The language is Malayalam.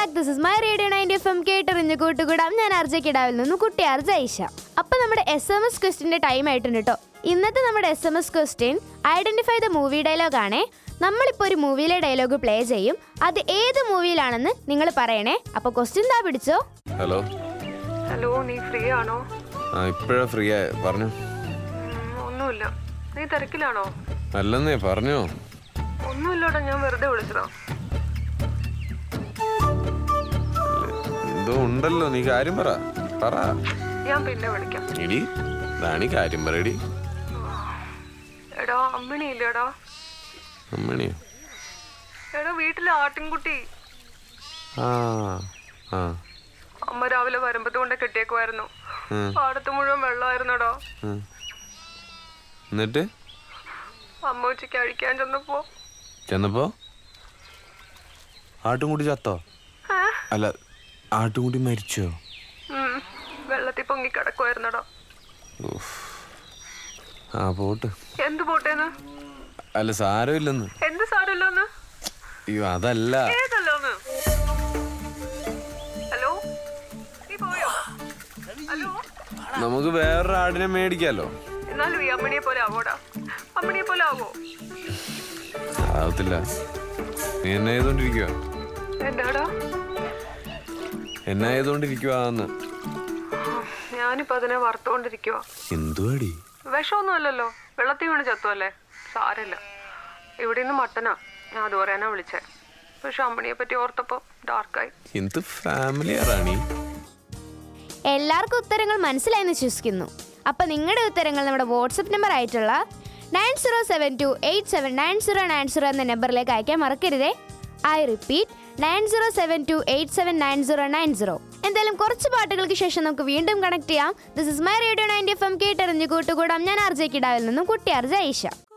Back this is my radio ninety F M കേട്ടറിഞ്ഞ് കൂട്ടുകൂടാം ഞാൻ അർജ കിടാവിൽ നിന്നും കുട്ടി അർജ ഐഷ അപ്പൊ നമ്മുടെ എസ് എം എസ് ക്വസ്റ്റിന്റെ ടൈം ആയിട്ടുണ്ട് കേട്ടോ ഇന്നത്തെ നമ്മുടെ S M S question identify the movie dialogue ആണേ നമ്മളിപ്പോൾ ഒരു മൂവിയിലെ ഡയലോഗ് പ്ലേ ചെയ്യും അത് ഏത് മൂവിയിലാണെന്ന് നിങ്ങൾ പറയണേ അപ്പൊ ക്വസ്റ്റ്യൻ താ പിടിച്ചോ ഹലോ ഹലോ നീ ഫ്രീ ആണോ ആ ഇപ്പോഴാ ഫ്രീ ആയ പറഞ്ഞു ഉം, ഒന്നുമില്ല നീ തിരക്കിലാണോ അല്ലെന്നേ പറഞ്ഞോ ഒന്നുമില്ലടാ ഞാൻ വെറുതെ വിളിച്ചതാ എന്തോ ഉണ്ടല്ലോ നീ കാര്യം പറ പറ ഞാൻ പിന്നെ വിളിക്കാം ഇടി ദാണി കാര്യം പറയടി എടാ അമ്മിണി ഇല്ലടാ അമ്മണിയോ എടാ വീട്ടിലെ ആട്ടിൻകുട്ടി ആ ആ അമ്മ രാവിലെ വരുമ്പത്ത് കൊണ്ട് കെട്ടിയേക്കുമായിരുന്നു ഉം, പാടത്ത് മുഴുവൻ വെള്ളമായിരുന്നടാ ഉം. എന്നിട്ട് അമ്മ ഉച്ചയ്ക്ക് അഴിക്കാൻ ചെന്നപ്പോ ചെന്നപ്പോ ആട്ടുംകുടി ചത്തോ ഏ? അല്ല ആട്ടുംകുടി മരിച്ചോ ഉം, വെള്ളത്തിൽ പൊങ്ങി കിടക്കുമായിരുന്നടാ ഉഫ്. ആ പോട്ട് എന്ത് പോട്ടേന്ന് അല്ല സാരമില്ലെന്ന് എന്ത് സാരല്ലോന്ന് അയ്യോ അതല്ല ഏതല്ലോന്ന് ഹലോ നീ പോയോ ഹലോ നമുക്ക് വേറൊരു ആടിനെ മേടിക്കാലോ എന്നാലും ഈ അമ്മണിയെ പോലെ ആവോടാ അമ്മണിയെ പോലെ ആവോ ആവത്തില്ല നീ എന്നെ ചെയ്തോണ്ടിരിക്കുക എന്താടാ എന്നെ ചെയ്തോണ്ടിരിക്കുവാന്ന് ഞാനിപ്പോ അതിനെ വറുത്തോണ്ടിരിക്കുവാ എന്തുവാടി വിഷമൊന്നും അല്ലല്ലോ വെള്ളത്തിൽ വീണ് ചത്തുവല്ലേ സാരമില്ല ഇവിടെ നിന്ന് മട്ടനാ ഞാൻ അത് പറയാനാ വിളിച്ചേ പക്ഷെ അമ്മണിയെ പറ്റി ഓർത്തപ്പോ ഡാർക്കായി എന്ത് ഫാമിലി റാണി എല്ലാവർക്കും ഉത്തരങ്ങൾ മനസ്സിലായെന്ന് വിശ്വസിക്കുന്നു അപ്പൊ നിങ്ങളുടെ ഉത്തരങ്ങൾ നമ്മുടെ വാട്സപ്പ് നമ്പർ ആയിട്ടുള്ള nine zero seven two eight seven nine zero nine zero എന്ന നമ്പറിലേക്ക് അയക്കാൻ മറക്കരുതേ I repeat nine zero seven two eight seven nine zero nine zero എന്തായാലും കുറച്ച് പാട്ടുകൾക്ക് ശേഷം നമുക്ക് വീണ്ടും കണക്ട് ചെയ്യാം this is my radio ninety F M കേട്ടറിഞ്ഞ് കൂട്ടുകൂടാം ഞാൻ ആർജെ കിടാവിൽ നിന്നും കുട്ടി ആർജ ഐഷ